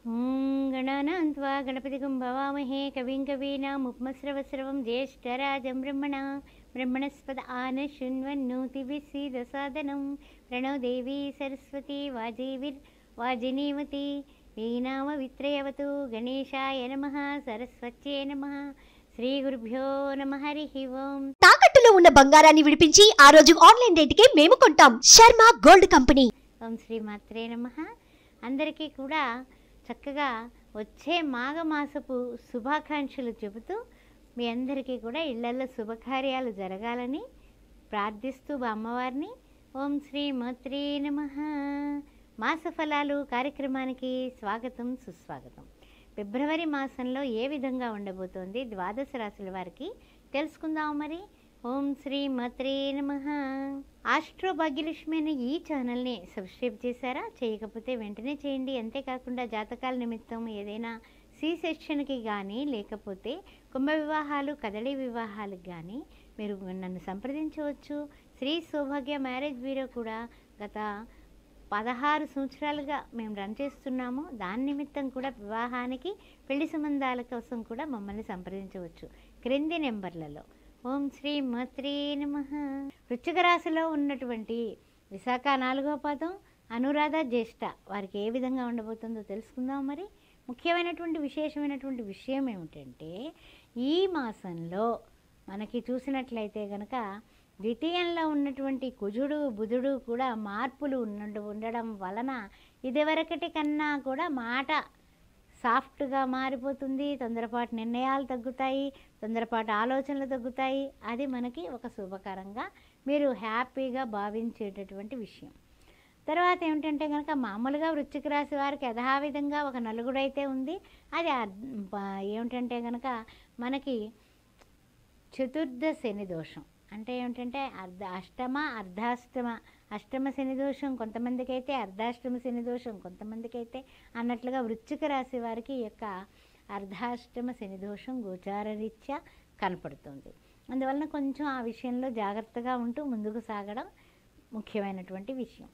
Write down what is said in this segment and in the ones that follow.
ॐ गणानां त्वा गणपतिगं भवामहे कविं कवीनामुपमस्रवस्रवं ज्येष्ठराजं ब्रह्मणा ब्रह्मणस्पद आन शृण्वन्नोतिभिस्सीदसादनं प्रणो देवी सरस्वती वाजीविर् वाजिनीवती वीणामवित्रयवतु गणेशाय नमः सरस्वत्यै नमः శ్రీగురుభ్యో నమ హరి ఓం తాకట్టులో ఉన్న బంగారాన్ని విడిపించి ఆ రోజు ఆన్లైన్ రేటుకే మేము కొంటాం శర్మ గోల్డ్ కంపెనీ ఓం శ్రీ మాత్రే నమ అందరికీ కూడా చక్కగా వచ్చే మాఘమాసపు శుభాకాంక్షలు చెబుతూ మీ అందరికీ కూడా ఇళ్లలో శుభకార్యాలు జరగాలని ప్రార్థిస్తూ అమ్మవారిని ఓం శ్రీ మాత్రే నమ మాస ఫలాలు కార్యక్రమానికి స్వాగతం సుస్వాగతం ఫిబ్రవరి మాసంలో ఏ విధంగా ఉండబోతోంది ద్వాదశ రాశుల వారికి తెలుసుకుందాం మరి ఓం శ్రీ మాత్రే నమ ఆస్ట్రో భాగ్యలక్ష్మి అనే ఈ ఛానల్ని సబ్స్క్రైబ్ చేశారా చేయకపోతే వెంటనే చేయండి అంతేకాకుండా జాతకాల నిమిత్తం ఏదైనా సి సెక్షన్కి కానీ లేకపోతే కుంభ వివాహాలు కదలి వివాహాలకు కానీ మీరు నన్ను సంప్రదించవచ్చు శ్రీ సౌభాగ్య మ్యారేజ్ బ్యూరో కూడా గత పదహారు సంవత్సరాలుగా మేము రన్ చేస్తున్నాము దాని నిమిత్తం కూడా వివాహానికి పెళ్లి సంబంధాల కోసం కూడా మమ్మల్ని సంప్రదించవచ్చు క్రింది నెంబర్లలో ఓం శ్రీ మాత్రే నమ వృశ్చిక రాశిలో ఉన్నటువంటి విశాఖ నాలుగో పదం అనురాధ జ్యేష్ఠ వారికి ఏ విధంగా ఉండబోతుందో తెలుసుకుందాం మరి ముఖ్యమైనటువంటి విశేషమైనటువంటి విషయం ఏమిటంటే ఈ మాసంలో మనకి చూసినట్లయితే కనుక ద్వితీయంలో ఉన్నటువంటి కుజుడు బుధుడు కూడా మార్పులు ఉన్న ఉండడం వలన ఇదివరకటి కన్నా కూడా మాట సాఫ్ట్గా మారిపోతుంది తొందరపాటు నిర్ణయాలు తగ్గుతాయి తొందరపాటు ఆలోచనలు తగ్గుతాయి అది మనకి ఒక శుభకరంగా మీరు హ్యాపీగా భావించేటటువంటి విషయం తర్వాత ఏమిటంటే కనుక మామూలుగా వృశ్చిక రాశి వారికి యథావిధంగా ఒక నలుగుడు అయితే ఉంది అది అర్- ప- ఏమిటంటే కనుక మనకి చతుర్థ శని దోషం అంటే ఏమిటంటే అర్ధ అష్టమ అర్ధాష్టమ అష్టమ శని దోషం కొంతమందికి అయితే అర్ధాష్టమ శని దోషం కొంతమందికి అయితే అన్నట్లుగా వృశ్చిక రాశి వారికి ఈ యొక్క అర్ధాష్టమ శని దోషం గోచారరీత్యా కనపడుతుంది అందువలన కొంచెం ఆ విషయంలో జాగ్రత్తగా ఉంటూ ముందుకు సాగడం ముఖ్యమైనటువంటి విషయం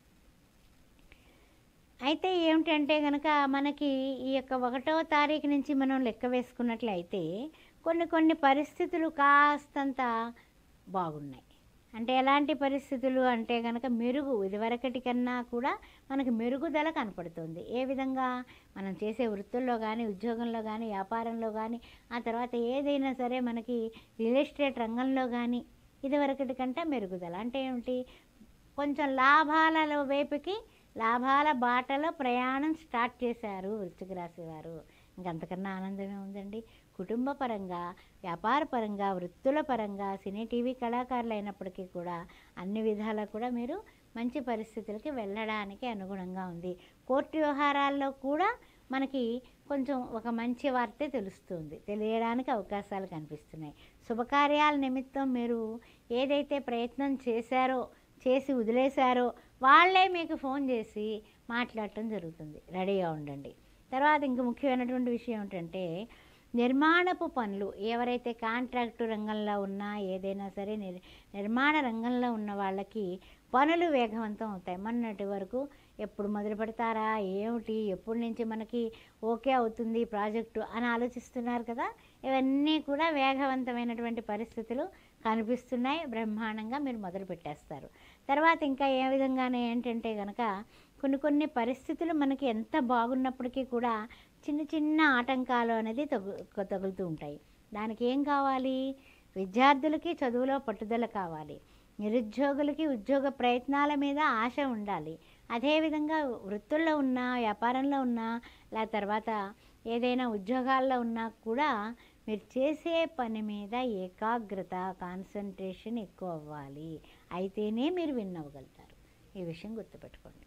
అయితే ఏమిటంటే కనుక మనకి ఈ యొక్క ఒకటో తారీఖు నుంచి మనం లెక్క వేసుకున్నట్లయితే కొన్ని కొన్ని పరిస్థితులు కాస్తంత బాగున్నాయి అంటే ఎలాంటి పరిస్థితులు అంటే కనుక మెరుగు ఇదివరకటి కన్నా కూడా మనకి మెరుగుదల కనపడుతుంది ఏ విధంగా మనం చేసే వృత్తుల్లో కానీ ఉద్యోగంలో కానీ వ్యాపారంలో కానీ ఆ తర్వాత ఏదైనా సరే మనకి రియల్ ఎస్టేట్ రంగంలో కానీ ఇదివరకటి కంటే మెరుగుదల అంటే ఏమిటి కొంచెం లాభాల వైపుకి లాభాల బాటలో ప్రయాణం స్టార్ట్ చేశారు వృశ్చిక రాశి వారు ఇంకంతకన్నా ఆనందమే ఉందండి కుటుంబ పరంగా వ్యాపార పరంగా వృత్తుల పరంగా సినీ టీవీ కళాకారులు అయినప్పటికీ కూడా అన్ని విధాలా కూడా మీరు మంచి పరిస్థితులకి వెళ్ళడానికి అనుగుణంగా ఉంది కోర్టు వ్యవహారాల్లో కూడా మనకి కొంచెం ఒక మంచి వార్తే తెలుస్తుంది తెలియడానికి అవకాశాలు కనిపిస్తున్నాయి శుభకార్యాల నిమిత్తం మీరు ఏదైతే ప్రయత్నం చేశారో చేసి వదిలేశారో వాళ్ళే మీకు ఫోన్ చేసి మాట్లాడటం జరుగుతుంది రెడీగా ఉండండి తర్వాత ఇంక ముఖ్యమైనటువంటి విషయం ఏంటంటే నిర్మాణపు పనులు ఎవరైతే కాంట్రాక్టు రంగంలో ఉన్నా ఏదైనా సరే నిర్ నిర్మాణ రంగంలో ఉన్న వాళ్ళకి పనులు వేగవంతం అవుతాయి మొన్నటి వరకు ఎప్పుడు మొదలు పెడతారా ఏమిటి ఎప్పటి నుంచి మనకి ఓకే అవుతుంది ప్రాజెక్టు అని ఆలోచిస్తున్నారు కదా ఇవన్నీ కూడా వేగవంతమైనటువంటి పరిస్థితులు కనిపిస్తున్నాయి బ్రహ్మాండంగా మీరు మొదలు పెట్టేస్తారు తర్వాత ఇంకా ఏ విధంగానే ఏంటంటే కనుక కొన్ని కొన్ని పరిస్థితులు మనకి ఎంత బాగున్నప్పటికీ కూడా చిన్న చిన్న ఆటంకాలు అనేది తగు తగులుతూ ఉంటాయి దానికి ఏం కావాలి విద్యార్థులకి చదువులో పట్టుదల కావాలి నిరుద్యోగులకి ఉద్యోగ ప్రయత్నాల మీద ఆశ ఉండాలి అదేవిధంగా వృత్తుల్లో ఉన్నా వ్యాపారంలో ఉన్నా లేదా తర్వాత ఏదైనా ఉద్యోగాల్లో ఉన్నా కూడా మీరు చేసే పని మీద ఏకాగ్రత కాన్సన్ట్రేషన్ ఎక్కువ అవ్వాలి అయితేనే మీరు విన్ అవ్వగలుగుతారు ఈ విషయం గుర్తుపెట్టుకోండి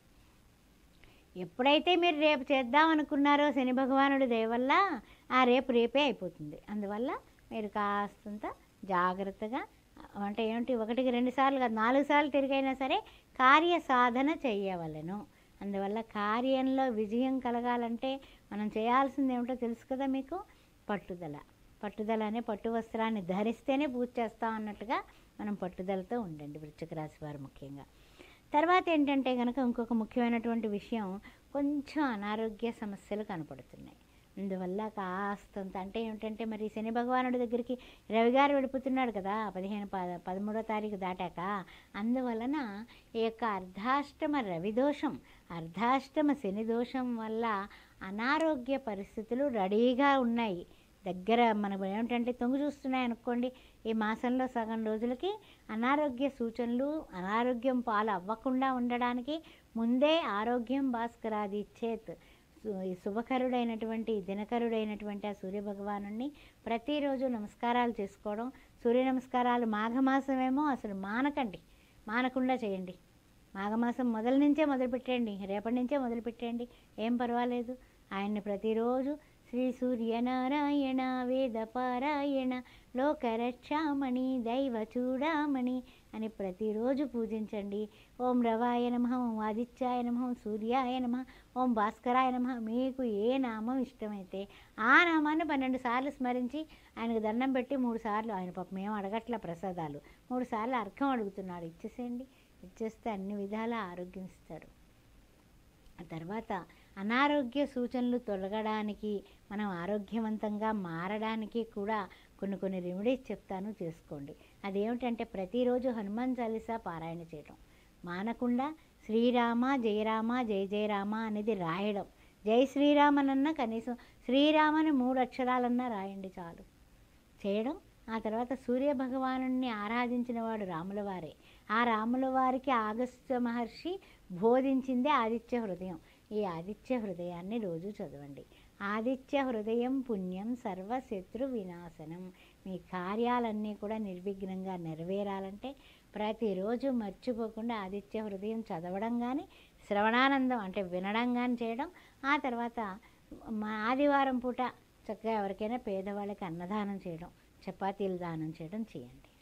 ఎప్పుడైతే మీరు రేపు చేద్దాం అనుకున్నారో శని భగవానుడి దయ వల్ల ఆ రేపు రేపే అయిపోతుంది అందువల్ల మీరు కాస్తంత జాగ్రత్తగా అంటే ఏమిటి ఒకటికి రెండు సార్లు కాదు నాలుగు సార్లు తిరిగైనా సరే కార్య సాధన చేయవలను అందువల్ల కార్యంలో విజయం కలగాలంటే మనం చేయాల్సింది ఏమిటో తెలుసు కదా మీకు పట్టుదల పట్టుదల అనే పట్టు వస్త్రాన్ని ధరిస్తేనే పూజ చేస్తాం అన్నట్టుగా మనం పట్టుదలతో ఉండండి వృశ్చిక రాశి వారు ముఖ్యంగా తర్వాత ఏంటంటే కనుక ఇంకొక ముఖ్యమైనటువంటి విషయం కొంచెం అనారోగ్య సమస్యలు కనపడుతున్నాయి అందువల్ల కాస్తంత అంటే ఏమిటంటే మరి శని భగవానుడి దగ్గరికి రవి గారు వెళ్ళిపోతున్నాడు కదా పదిహేను ప పదమూడో తారీఖు దాటాక అందువలన ఈ యొక్క అర్ధాష్టమ రవి దోషం అర్ధాష్టమ శని దోషం వల్ల అనారోగ్య పరిస్థితులు రెడీగా ఉన్నాయి దగ్గర మనకు ఏమిటంటే తొంగి చూస్తున్నాయి అనుకోండి ఈ మాసంలో సగం రోజులకి అనారోగ్య సూచనలు అనారోగ్యం పాలు అవ్వకుండా ఉండడానికి ముందే ఆరోగ్యం భాస్కరాది చేత్ సు- ఈ శుభకరుడైనటువంటి దినకరుడైనటువంటి ఆ సూర్యభగవాను ప్రతిరోజు నమస్కారాలు చేసుకోవడం సూర్య నమస్కారాలు మాఘమాసమేమో అసలు మానకండి మానకుండా చేయండి మాఘమాసం మొదల నుంచే మొదలుపెట్టండి రేపటి నుంచే మొదలుపెట్టండి ఏం పర్వాలేదు ఆయన్ని ప్రతిరోజు శ్రీ సూర్యనారాయణ వేద పారాయణ లోకరక్షామణి దైవ చూడామణి అని ప్రతిరోజు పూజించండి ఓం రవాయ నమ ఓం ఆదిత్యాయ నమ ఓం సూర్యాయ నమ ఓం భాస్కరాయ నమ మీకు ఏ నామం ఇష్టమైతే ఆ నామాన్ని పన్నెండు సార్లు స్మరించి ఆయనకు దండం పెట్టి మూడు సార్లు ఆయన పాపం మేము అడగట్ల ప్రసాదాలు మూడు సార్లు అర్ఘం అడుగుతున్నాడు ఇచ్చేసేయండి ఇచ్చేస్తే అన్ని విధాల ఆరోగ్యం ఇస్తాడు ఆ తర్వాత అనారోగ్య సూచనలు తొలగడానికి మనం ఆరోగ్యవంతంగా మారడానికి కూడా కొన్ని కొన్ని రెమెడీస్ చెప్తాను చేసుకోండి అదేమిటంటే ప్రతిరోజు హనుమాన్ చాలీసా పారాయణ చేయడం మానకుండా శ్రీరామ జయరామ జయ జయరామ అనేది రాయడం జై శ్రీరామనన్నా కనీసం శ్రీరామని మూడు అక్షరాలన్నా రాయండి చాలు చేయడం ఆ తర్వాత సూర్య భగవానుణ్ణి ఆరాధించిన వాడు రాముల వారే ఆ రాముల వారికి ఆగస్త్య మహర్షి బోధించిందే ఆదిత్య హృదయం ఈ ఆదిత్య హృదయాన్ని రోజు చదవండి ఆదిత్య హృదయం పుణ్యం సర్వశత్రు వినాశనం మీ కార్యాలన్నీ కూడా నిర్విఘ్నంగా నెరవేరాలంటే ప్రతిరోజు మర్చిపోకుండా ఆదిత్య హృదయం చదవడం కానీ శ్రవణానందం అంటే వినడం కానీ చేయడం ఆ తర్వాత మా ఆదివారం పూట చక్కగా ఎవరికైనా పేదవాళ్ళకి అన్నదానం చేయడం చపాతీలు దానం చేయడం చేయండి